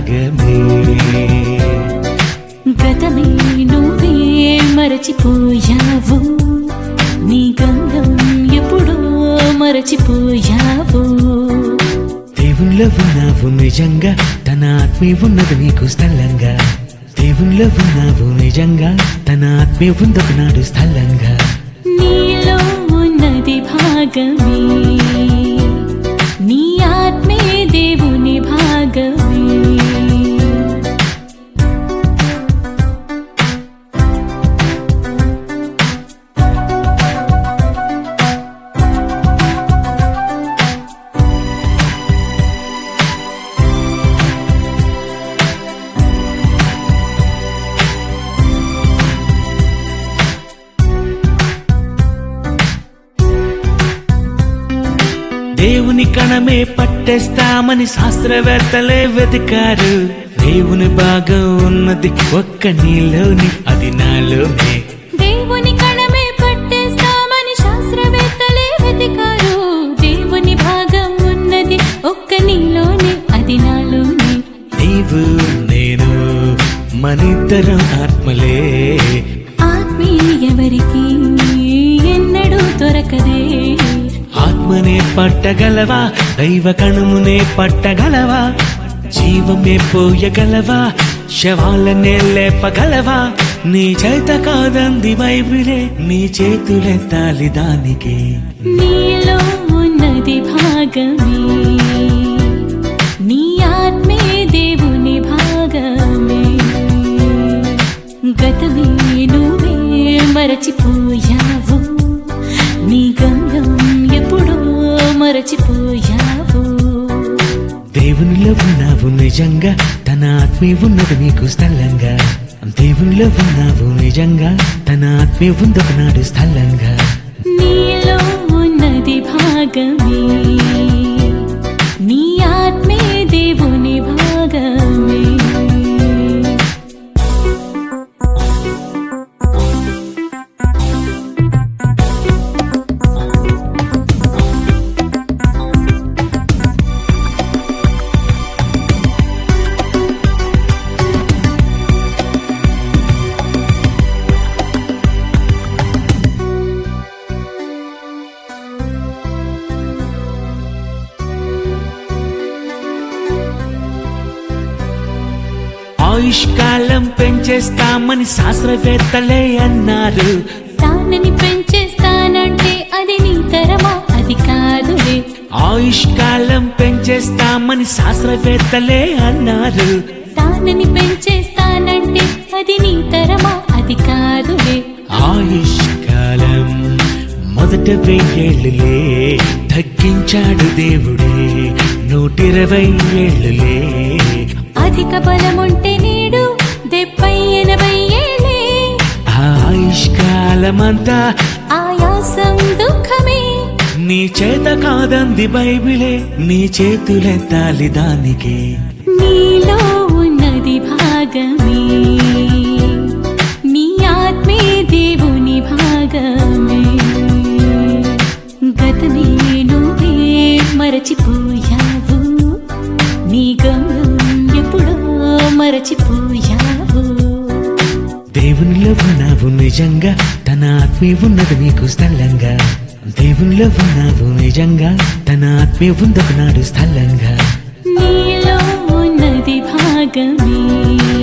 భాగమే గతమే నువ్వే మరచిపోయావు నీ గంధం ఎప్పుడో మరచిపోయావు దేవుళ్ళ ఉన్నావు నిజంగా తన ఆత్మీయ ఉన్నది నీకు స్థలంగా దేవుళ్ళ ఉన్నావు నిజంగా తన ఆత్మీయ ఉందొకనాడు స్థలంగా నీలో ఉన్నది భాగమే నీ ఆత్మే దేవుని భాగమే దేవుని కణమే పట్టేస్తామని శాస్త్రవేత్తలే వెతికారు దేవుని భాగం ఉన్నది ఒక్క నీలోని అది నాలోనే దేవుని కణమే పట్టేస్తామని శాస్త్రవేత్తలే వెతికారు దేవుని భాగం ఉన్నది ఒక్క నీలోనే అది నాలోనే నీవు నేను మనిద్దరం ఆత్మలే ఆత్మీయ ఎవరికి ఎన్నడూ దొరకదే ఆత్మనే పట్టగలవా దైవ కణమునే పట్టగలవా జీవమే పోయగలవా శవాలనే లేపగలవా నీ చేత కాదంది బైబిలే నీ చేతులెత్తాలి దానికి నీలో ఉన్నది భాగమే నీ ఆత్మే దేవుని భాగమే గతమే నువ్వే మరచిపోయావు నీ గంధం ఎప్పుడో మరచిపోయావు దేవునిలో ఉన్నావు నిజంగా తన ఆత్మీయ ఉన్నది నీకు స్థలంగా దేవునిలో ఉన్నావు నిజంగా తన ఆత్మీయ ఉందొకనాడు స్థలంగా నీలో ఉన్నది భాగమే నీ ఆత్మే దేవుని భాగమే ఆయుష్కాలం పెంచేస్తామని శాస్త్రవేత్తలే అన్నారు తానని పెంచేస్తానంటే అది నీ తరమా అది కాదులే ఆయుష్కాలం పెంచేస్తామని శాస్త్రవేత్తలే అన్నారు తానని పెంచేస్తానంటే అది నీ తరమా అది కాదులే ఆయుష్కాలం మొదట వెయ్యేళ్ళులే తగ్గించాడు దేవుడే నూటిరవై ఏళ్ళులే అధిక బలముంటే నీడు డెబ్బై ఎనభై ఏళ్ళే ఆ ఆయుష్కాలమంతా ఆయాసం దుఃఖమే నీ చేత కాదంది బైబిలే నీ చేతులెత్తాలి దానికి నీలో ఉన్నది భాగమే నీ ఆత్మే దేవుని భాగమే గతమే నువ్వే మరచిపోయావు నీ గమనం ఎప్పుడో మరచిపోయావు దేవునిలో ఉన్నావు నిజంగా తన ఆత్మీయ ఉన్నది నీకు స్థలంగా దేవునిలో ఉన్నావు నిజంగా తన ఆత్మీయ ఉందొకనాడు స్థలంగా నీలో ఉన్నది భాగమే